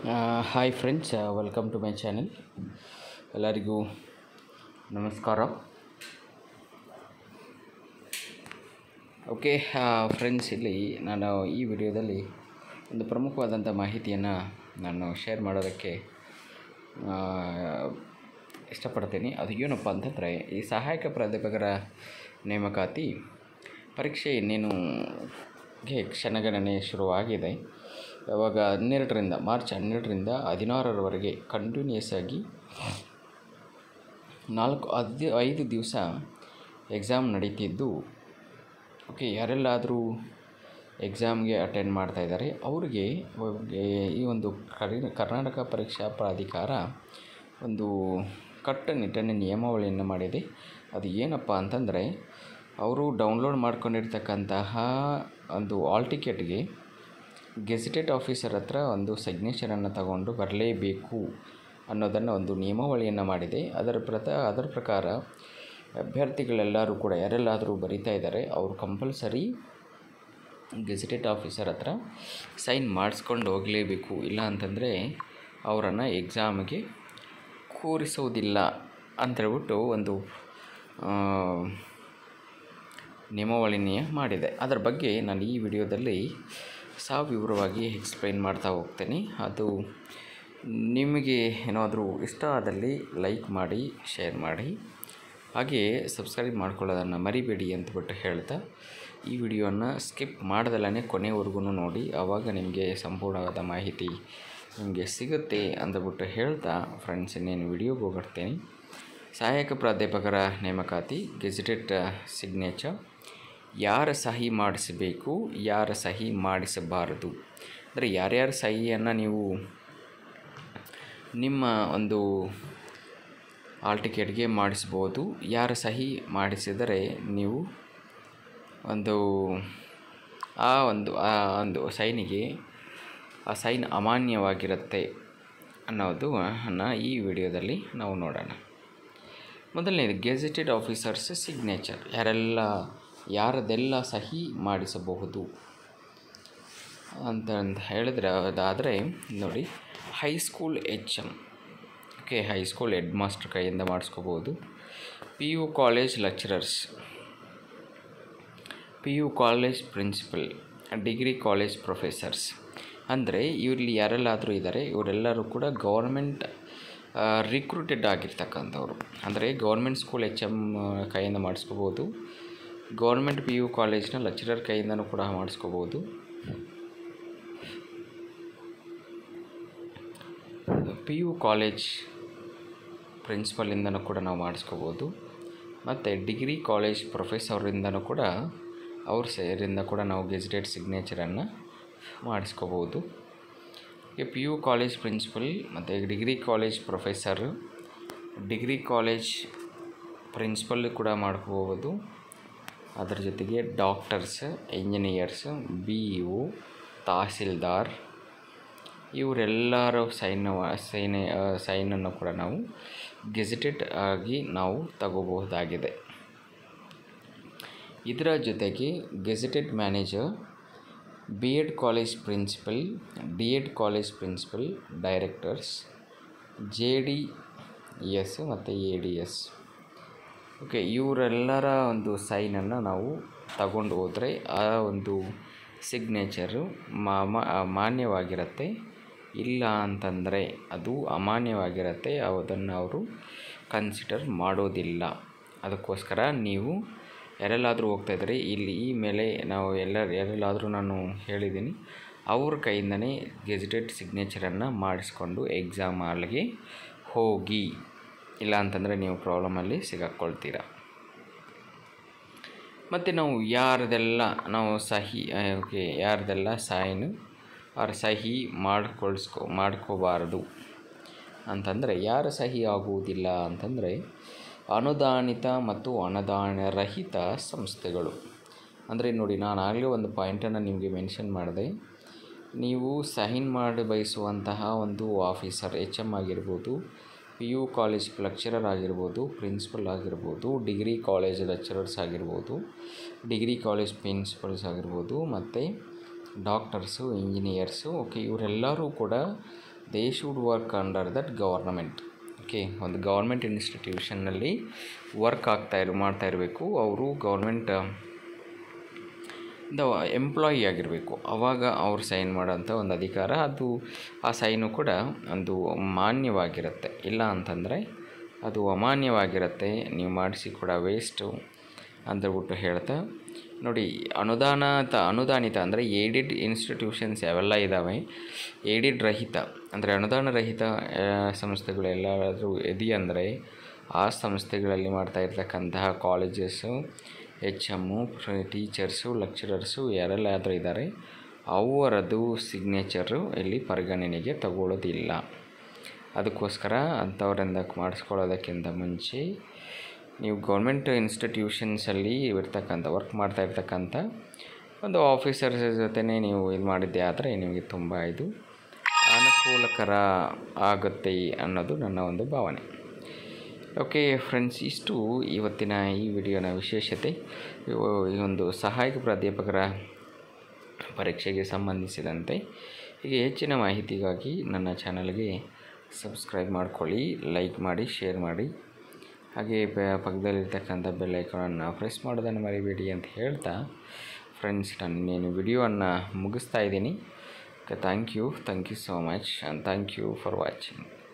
hi friends welcome to my channel ಎಲ್ಲರಿಗೂ ನಮಸ್ಕಾರ okay friends ಇಲ್ಲಿ ನಾನು ಈ ವಿಡಿಯೋದಲ್ಲಿ ಒಂದು ಪ್ರಮುಖವಾದಂಥ ಮಾಹಿತಿಯನ್ನು ನಾನು ಶೇರ್ ಮಾಡೋದಕ್ಕೆ ಆ, ಇಷ್ಟಪಡ್ತೀನಿ ಅದು ಏನಪ್ಪ ಅಂತಂದರೆ ಈ ಸಹಾಯಕ ಪ್ರಾಧ್ಯಾಪಕರ ನೇಮಕಾತಿ ಪರೀಕ್ಷೆ ಇನ್ನೇನು ಗೆ ಕ್ಷಣಗಣನೆ ಶುರುವಾಗಿದೆ ಯಾವಾಗ ಹನ್ನೆರಡರಿಂದ ಮಾರ್ಚ್ ಹನ್ನೆರಡರಿಂದ ಹದಿನಾರರವರೆಗೆ ಕಂಟಿನ್ಯೂಸ್ ಆಗಿ ನಾಲ್ಕು ಹದಿ ಐದು ದಿವಸ ಎಕ್ಸಾಮ್ ನಡೀತಿದ್ದು ಓಕೆ ಯಾರೆಲ್ಲಾದರೂ ಎಕ್ಸಾಮ್ಗೆ ಅಟೆಂಡ್ ಮಾಡ್ತಾ ಇದ್ದಾರೆ ಅವ್ರಿಗೆ ಅವ್ರಿಗೆ ಈ ಒಂದು ಕರಿ- ಕರ್ನಾಟಕ ಪರೀಕ್ಷಾ ಪ್ರಾಧಿಕಾರ ಒಂದು ಕಟ್ಟುನಿಟ್ಟಿನ ನಿಯಮಾವಳಿಯನ್ನು ಮಾಡಿದೆ ಅದು ಏನಪ್ಪ ಅಂತಂದರೆ ಅವರು ಡೌನ್ಲೋಡ್ ಮಾಡ್ಕೊಂಡಿರ್ತಕ್ಕಂತಹ ಒಂದು ಆಲ್ ಟಿಕೆಟ್ಗೆ ಗೆಜೆಟೆಡ್ ಆಫೀಸರ್ ಹತ್ರ ಒಂದು ಸಿಗ್ನೇಚರನ್ನು ತಗೊಂಡು ಬರಲೇಬೇಕು ಅನ್ನೋದನ್ನು ಒಂದು ನಿಯಮಾವಳಿಯನ್ನು ಮಾಡಿದೆ ಅದರ ಪ್ರತ ಅದರ ಪ್ರಕಾರ ಅಭ್ಯರ್ಥಿಗಳೆಲ್ಲರೂ ಕೂಡ ಯಾರೆಲ್ಲಾದರೂ ಬರಿತಾ ಇದ್ದಾರೆ ಅವರು ಕಂಪಲ್ಸರಿ ಗೆಜೆಟೆಡ್ ಆಫೀಸರ್ ಹತ್ರ ಸೈನ್ ಮಾಡಿಸ್ಕೊಂಡು ಹೋಗಲೇಬೇಕು ಇಲ್ಲ ಅಂತಂದರೆ ಅವರನ್ನು ಎಕ್ಸಾಮ್ಗೆ ಕೂರಿಸೋದಿಲ್ಲ ಅಂತೇಳ್ಬಿಟ್ಟು ಒಂದು ಆ, ನಿಯಮಾವಳಿನೇ ಮಾಡಿದೆ ಅದರ ಬಗ್ಗೆ ನಾನು ಈ ವಿಡಿಯೋದಲ್ಲಿ ಸವಿವರವಾಗಿ ಎಕ್ಸ್ಪ್ಲೈನ್ ಮಾಡ್ತಾ ಹೋಗ್ತೇನೆ ಅದು ನಿಮಗೆ ಏನಾದರೂ ಇಷ್ಟ ಆದಲ್ಲಿ ಲೈಕ್ ಮಾಡಿ ಶೇರ್ ಮಾಡಿ ಹಾಗೆಯೇ ಸಬ್ಸ್ಕ್ರೈಬ್ ಮಾಡ್ಕೊಳ್ಳೋದನ್ನು ಮರಿಬೇಡಿ ಅಂತಬಿಟ್ಟು ಹೇಳ್ತಾ ಈ ವಿಡಿಯೋನ ಸ್ಕಿಪ್ ಮಾಡ್ದಲೇ ಕೊನೆವರೆಗೂ ನೋಡಿ ಆವಾಗ ನಿಮಗೆ ಸಂಪೂರ್ಣವಾದ ಮಾಹಿತಿ ನಿಮಗೆ ಸಿಗುತ್ತೆ ಅಂದ್ಬಿಟ್ಟು ಹೇಳ್ತಾ ಫ್ರೆಂಡ್ಸ್ ಇನ್ನೇನು ವಿಡಿಯೋಗೆ ಹೋಗಿರ್ತೀನಿ ಸಹಾಯಕ ಪ್ರಾಧ್ಯಾಪಕರ ನೇಮಕಾತಿ ಗೆಜೆಟೆಡ್ ಸಿಗ್ನೇಚರ್ ಯಾರ ಸಹಿ ಮಾಡಿಸಬೇಕು ಯಾರ ಸಹಿ ಮಾಡಿಸಬಾರದು ಅಂದರೆ ಯಾರ್ಯಾರ ಸಹಿಯನ್ನು ನೀವು ನಿಮ್ಮ ಒಂದು ಆಲ್ ಟಿಕೆಟ್ಗೆ ಮಾಡಿಸ್ಬೋದು ಯಾರ ಸಹಿ ಮಾಡಿಸಿದರೆ ನೀವು ಒಂದು ಆ ಒಂದು ಆ ಒಂದು ಸೈನಿಗೆ ಆ ಸೈನ್ ಅಮಾನ್ಯವಾಗಿರುತ್ತೆ ಅನ್ನೋದು ಅನ್ನ ಈ ವಿಡಿಯೋದಲ್ಲಿ ನಾವು ನೋಡೋಣ ಮೊದಲನೇದು ಗೆಜೆಟೆಡ್ ಆಫೀಸರ್ಸ್ ಸಿಗ್ನೇಚರ್ ಯಾರೆಲ್ಲ ಯಾರದೆಲ್ಲ ಸಹಿ ಮಾಡಿಸಬಹುದು ಅಂತ ಅಂತ ಹೇಳಿದ್ರೆ ಅದಾದರೆ ನೋಡಿ high school H M okay high school headmaster ಕೈಯಿಂದ ಮಾಡಿಸ್ಕೋಬೋದು P U college lecturers P U college principal degree college professors ಅಂದರೆ ಇವರಲ್ಲಿ ಯಾರೆಲ್ಲಾದರೂ ಇದ್ದಾರೆ ಇವರೆಲ್ಲರೂ ಕೂಡ ಗೌರ್ಮೆಂಟ್ ರಿಕ್ರೂಟೆಡ್ ಆಗಿರ್ತಕ್ಕಂಥವ್ರು ಅಂದರೆ ಗೌರ್ಮೆಂಟ್ ಸ್ಕೂಲ್ ಎಚ್ ಎಮ್ ಕೈಯಿಂದ ಮಾಡಿಸ್ಕೋಬೋದು ಗೌರ್ಮೆಂಟ್ ಪಿ ಯು ಕಾಲೇಜ್ನ ಲೆಕ್ಚರರ್ ಕೈಯಿಂದನೂ ಕೂಡ ಮಾಡಿಸ್ಕೋಬೋದು ಪಿ ಯು ಕಾಲೇಜ್ ಪ್ರಿನ್ಸಿಪಲಿಂದನೂ ಕೂಡ ನಾವು ಮಾಡಿಸ್ಕೋಬೋದು ಮತ್ತು ಡಿಗ್ರಿ ಕಾಲೇಜ್ ಪ್ರೊಫೆಸರಿಂದನೂ ಕೂಡ ಅವ್ರ ಸೇರಿಂದ ಕೂಡ ನಾವು ಗೆಜೆಟೆಡ್ ಸಿಗ್ನೇಚರನ್ನು ಮಾಡಿಸ್ಕೋಬೋದು ಈ ಪಿ ಯು ಕಾಲೇಜ್ ಪ್ರಿನ್ಸಿಪಲ್ ಮತ್ತು degree college professor degree college principal ಕೂಡ ಮಾಡ್ಕೋಬೋದು ಅದರ ಜೊತೆಗೆ doctors engineers B E tahsildar ಇವರೆಲ್ಲರ ಸೈನ್ ಸೈನ್ ಸೈನನ್ನು ಕೂಡ ನಾವು ಗೆಜೆಟೆಡ್ ಆಗಿ ನಾವು ತಗೋಬಹುದಾಗಿದೆ ಇದರ ಜೊತೆಗೆ gazetted manager B Ed college principal D Ed college principal directors J D S ಮತ್ತು ಎ ಡಿ ಎಸ್ ಓಕೆ ಇವರೆಲ್ಲರ ಒಂದು ಸೈನನ್ನು ನಾವು ತಗೊಂಡು ಹೋದರೆ ಆ ಒಂದು ಸಿಗ್ನೇಚರು ಮಾ- ಮಾನ್ಯವಾಗಿರುತ್ತೆ ಇಲ್ಲ ಅಂತಂದರೆ ಅದು ಅಮಾನ್ಯವಾಗಿರುತ್ತೆ ಅದನ್ನು ಅವರು ಕನ್ಸಿಡರ್ ಮಾಡೋದಿಲ್ಲ ಅದಕ್ಕೋಸ್ಕರ ನೀವು ಯಾರೆಲ್ಲಾದರೂ ಹೋಗ್ತಾಯಿದ್ರೆ ಇಲ್ಲಿ ಈ ಮೇಲೆ ನಾವು ಎಲ್ಲ ಯಾರೆಲ್ಲಾದರೂ ನಾನು ಹೇಳಿದ್ದೀನಿ ಅವ್ರ ಕೈಯಿಂದನೇ ಗೆಜೆಟೆಡ್ ಸಿಗ್ನೇಚರನ್ನು ಮಾಡಿಸ್ಕೊಂಡು ಎಕ್ಸಾಮ್ ಹಾಲ್ಗೆ ಹೋಗಿ ಇಲ್ಲ ಅಂತಂದರೆ ನೀವು ಪ್ರಾಬ್ಲಮಲ್ಲಿ ಸಿಗಾಕ್ಕೊಳ್ತೀರ ಮತ್ತು ನಾವು ಯಾರದೆಲ್ಲ ನಾವು ಸಹಿ ಓಕೆ ಯಾರದೆಲ್ಲ ಸೈನು ಅವ್ರ ಸಹಿ ಮಾಡ್ಕೊಳ್ಸ್ಕೊ ಮಾಡ್ಕೋಬಾರದು ಅಂತಂದರೆ ಯಾರ ಸಹಿ ಆಗುವುದಿಲ್ಲ ಅಂತಂದರೆ ಅನುದಾನಿತ ಮತ್ತು ಅನುದಾನ ರಹಿತ ಸಂಸ್ಥೆಗಳು ಅಂದರೆ ನೋಡಿ ನಾನು ಆಗಲೇ ಒಂದು ಪಾಯಿಂಟನ್ನು ನಿಮಗೆ ಮೆನ್ಷನ್ ಮಾಡಿದೆ ನೀವು ಸೈನ್ ಮಾಡಿ ಬಯಸುವಂತಹ ಒಂದು ಆಫೀಸರ್ ಎಚ್ ಎಮ್ ಆಗಿರ್ಬೋದು ಪಿ ಯು ಕಾಲೇಜ್ ಲೆಕ್ಚರರ್ ಆಗಿರ್ಬೋದು ಪ್ರಿನ್ಸಿಪಲ್ ಆಗಿರ್ಬೋದು ಡಿಗ್ರಿ ಕಾಲೇಜ್ ಲೆಕ್ಚರರ್ಸ್ ಆಗಿರ್ಬೋದು ಡಿಗ್ರಿ ಕಾಲೇಜ್ ಪ್ರಿನ್ಸಿಪಲ್ಸ್ ಆಗಿರ್ಬೋದು ಮತ್ತು ಡಾಕ್ಟರ್ಸು ಇಂಜಿನಿಯರ್ಸು ಓಕೆ ಇವರೆಲ್ಲರೂ ಕೂಡ they should work under that government okay ಒಂದು ಗೌರ್ಮೆಂಟ್ ಇನ್ಸ್ಟಿಟ್ಯೂಷನ್ನಲ್ಲಿ ವರ್ಕ್ ಆಗ್ತಾ ಇರೋ ಮಾಡ್ತಾ ಇರಬೇಕು ಅವರು ಗೌರ್ಮೆಂಟ್ ದ ಎಂಪ್ಲಾಯಿ ಆಗಿರಬೇಕು ಆವಾಗ ಅವ್ರು ಸೈನ್ ಮಾಡೋಂಥ ಒಂದು ಅಧಿಕಾರ ಅದು ಆ ಸೈನು ಕೂಡ ಒಂದು ಮಾನ್ಯವಾಗಿರುತ್ತೆ ಇಲ್ಲ ಅಂತಂದರೆ ಅದು ಅಮಾನ್ಯವಾಗಿರುತ್ತೆ ನೀವು ಮಾಡಿಸಿ ಕೂಡ ವೇಸ್ಟು ಅಂತೇಳ್ಬಿಟ್ಟು ಹೇಳ್ತಾ ನೋಡಿ ಅನುದಾನಿತ ಅನುದಾನಿತ ಅಂದರೆ ಏಡಿಡ್ ಇನ್ಸ್ಟಿಟ್ಯೂಷನ್ಸ್ ಯಾವೆಲ್ಲ ಇದ್ದಾವೆ ಏಡಿಡ್ ರಹಿತ ಅಂದರೆ ಅನುದಾನ ರಹಿತ ಆ, ಸಂಸ್ಥೆಗಳು ಎಲ್ಲಾದರೂ ಇದೆಯಂದರೆ ಆ ಸಂಸ್ಥೆಗಳಲ್ಲಿ ಮಾಡ್ತಾ ಇರ್ತಕ್ಕಂತಹ colleges H M teachers lecturers ಯಾರೆಲ್ಲಾದರೂ ಇದ್ದಾರೆ ಅವರದ್ದು ಸಿಗ್ನೇಚರು ಇಲ್ಲಿ ಪರಿಗಣನೆಗೆ ತಗೊಳ್ಳೋದಿಲ್ಲ ಅದಕ್ಕೋಸ್ಕರ ಅಂಥವರಿಂದ ಮಾಡಿಸ್ಕೊಳ್ಳೋದಕ್ಕಿಂತ ಮುಂಚೆ ನೀವು ಗೌರ್ಮೆಂಟ್ ಇನ್ಸ್ಟಿಟ್ಯೂಷನ್ಸಲ್ಲಿ ಇರ್ತಕ್ಕಂಥ ವರ್ಕ್ ಮಾಡ್ತಾ ಇರ್ತಕ್ಕಂಥ ಒಂದು ಆಫೀಸರ್ಸ್ ಜೊತೆನೇ ನೀವು ಇದು ಮಾಡಿದ್ದೆ ಆದರೆ ನಿಮಗೆ ತುಂಬ ಇದು ಅನುಕೂಲಕರ ಆಗುತ್ತೆ ಅನ್ನೋದು ನನ್ನ ಒಂದು ಭಾವನೆ ಓಕೆ ಫ್ರೆಂಡ್ಸ್ ಇಷ್ಟು ಇವತ್ತಿನ ಈ ವಿಡಿಯೋನ ವಿಶೇಷತೆ ಇವು ಈ ಒಂದು ಸಹಾಯಕ ಪ್ರಾಧ್ಯಾಪಕರ ಪರೀಕ್ಷೆಗೆ ಸಂಬಂಧಿಸಿದಂತೆ ಹೀಗೆ ಹೆಚ್ಚಿನ ಮಾಹಿತಿಗಾಗಿ ನನ್ನ ಚಾನಲ್ಗೆ ಸಬ್ಸ್ಕ್ರೈಬ್ ಮಾಡ್ಕೊಳ್ಳಿ ಲೈಕ್ ಮಾಡಿ ಶೇರ್ ಮಾಡಿ ಹಾಗೆ ಪ- ಪಕ್ಕದಲ್ಲಿರ್ತಕ್ಕಂಥ ಬೆಲ್ ಐಕಾನನ್ನು ಪ್ರೆಸ್ ಮಾಡೋದನ್ನು ಮರಿಬೇಡಿ ಅಂತ ಹೇಳ್ತಾ ಫ್ರೆಂಡ್ಸ್ ನಾನು ಇನ್ನೇನು ವಿಡಿಯೋವನ್ನು ಮುಗಿಸ್ತಾ ಇದ್ದೀನಿ okay thank you thank you so much and thank you for watching